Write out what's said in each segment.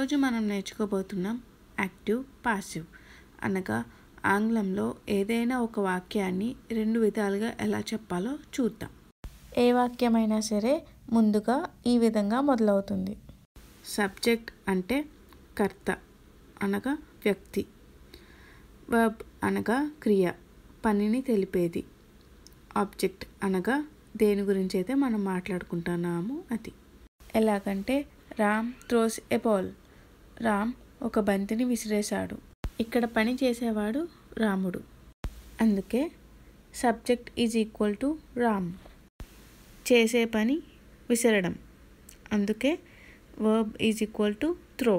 ఈరోజు మనం నేర్చుకోబోతున్నాం active passive అనగా ఆంగ్లంలో ఏదైనా ఒక వాక్యాన్ని రెండు విధాలుగా ఎలా చెప్పాలో చూద్దాం ఏ వాక్యమైనా సరే ముందుగా ఈ విధంగా మొదలవుతుంది సబ్జెక్ట్ అంటే కర్త అనగా వ్యక్తి వర్బ్ అనగా క్రియ పనిని తెలిపేది ఆబ్జెక్ట్ అనగా దేని గురించి అయితే మనం మాట్లాడుకుంటున్నాము అది ఎలాగంటే Ram throws a ball Ram ఒక బంతిని విసిరేశాడు ఇక్కడ పని చేసేవాడు రాముడు అందుకే subject is equal to Ram చేసే పని విసరడం అందుకే verb is equal to throw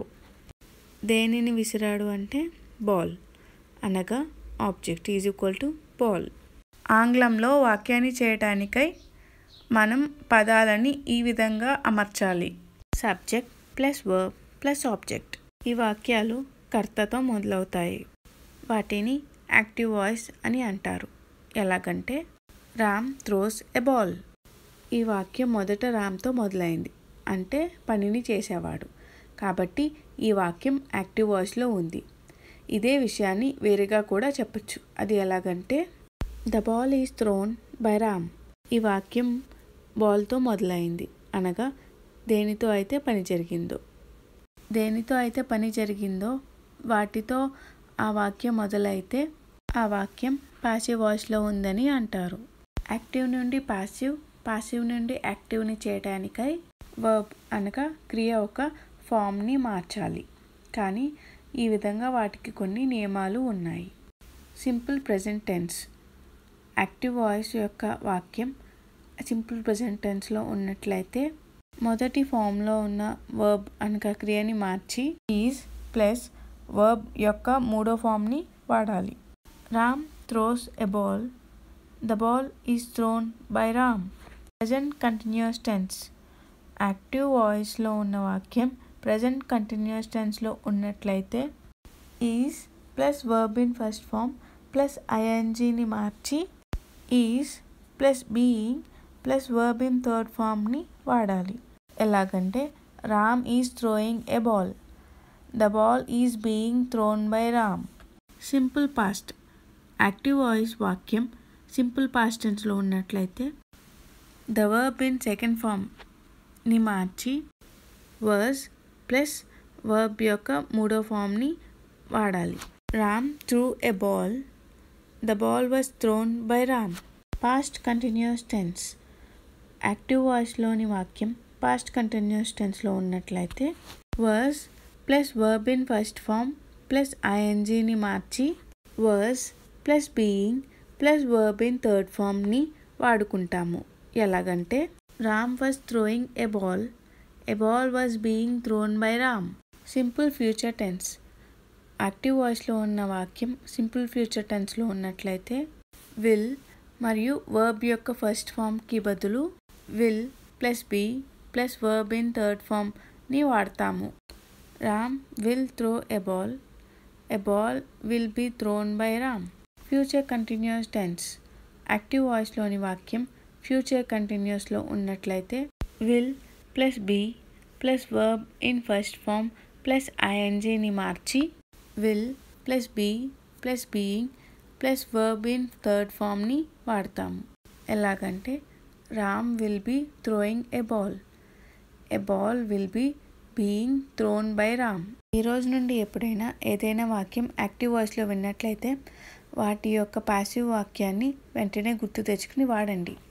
దేనిని విసిరాడు అంటే బాల్ అనగా object is equal to ball ఆంగ్లంలో వాక్యాన్ని చేయటానికై మనం పదాలని ఈ విధంగా అమర్చాలి subject plus verb plus object ఈ వాక్యాలు కర్తతో మొదలవుతాయి వాటిని యాక్టివ్ వాయిస్ అని అంటారు ఎలాగంటే రామ్ త్రోస్ ఎ బాల్ ఈ వాక్యం మొదట రామ్తో మొదలైంది అంటే పనిని చేసేవాడు కాబట్టి ఈ వాక్యం యాక్టివ్ వాయిస్లో ఉంది ఇదే విషయాన్ని వేరేగా కూడా చెప్పచ్చు అది ఎలాగంటే the ball is thrown by Ram ఈ వాక్యం బాల్తో మొదలైంది అనగా దేనితో అయితే పని జరిగిందో దేనితో అయితే పని జరిగిందో వాటితో ఆ వాక్యం మొదలైతే ఆ వాక్యం పాసివ్ వాయిస్లో ఉందని అంటారు యాక్టివ్ నుండి పాసివ్ పాసివ్ నుండి యాక్టివ్ని చేయడానికై వర్బ్ అనగా క్రియ ఒక ఫామ్ని మార్చాలి కానీ ఈ విధంగా వాటికి కొన్ని నియమాలు ఉన్నాయి simple present tense active voice యొక్క వాక్యం సింపుల్ ప్రజెంట్ టెన్స్లో ఉన్నట్లయితే మొదటి ఫామ్లో ఉన్న వర్బ్ అనగా క్రియని మార్చి ఈజ్ ప్లస్ వర్బ్ యొక్క మూడో ఫామ్ని వాడాలి Ram throws a ball the ball is thrown by Ram present continuous tense active వాయిస్లో ఉన్న వాక్యం ప్రజెంట్ కంటిన్యూస్ టెన్స్లో ఉన్నట్లయితే is plus verb in first form plus ఐఎన్జీని మార్చి is plus being plus verb in third ఫామ్ని వాడాలి ఎలాగంటే Ram is throwing a ball the ball is being thrown by Ram simple past active voice వాక్యం సింపుల్ పాస్ట్ టెన్స్లో ఉన్నట్లయితే ద వర్బ్ ఇన్ సెకండ్ ఫామ్ని మార్చి was plus verb యొక్క మూడో ఫామ్ని వాడాలి Ram threw a ball the ball was thrown by Ram past continuous tense active వాయిస్లోని వాక్యం పాస్ట్ కంటిన్యూస్ టెన్స్లో ఉన్నట్లయితే was plus verb in first form plus ఐఎన్జీని మార్చి was plus being plus verb in third ఫామ్ని వాడుకుంటాము ఎలాగంటే Ram was throwing a ball a ball was being thrown by Ram simple future tense active వాయిస్లో ఉన్న వాక్యం సింపుల్ ఫ్యూచర్ టెన్స్లో ఉన్నట్లయితే విల్ మరియు వర్బ్ యొక్క ఫస్ట్ ఫామ్కి బదులు will plus be plus verb in third ఫామ్ని వాడతాము Ram will throw a ball a ball will be thrown by Ram future continuous tense active వాయిస్లోని వాక్యం ఫ్యూచర్ కంటిన్యూస్లో ఉన్నట్లయితే will plus be plus verb in first form plus ఐఎన్జీని మార్చి will plus be plus being plus verb in third ఫామ్ని వాడతాము ఎలాగంటే Ram will be throwing a ball a ball will be being thrown by Ram ఈ రోజు నుండి ఎప్పుడైనా ఏదైనా వాక్యం యాక్టివ్ వాయిస్లో విన్నట్లయితే వాటి యొక్క పాసివ్ వాక్యాన్ని వెంటనే గుర్తు తెచ్చుకుని వాడండి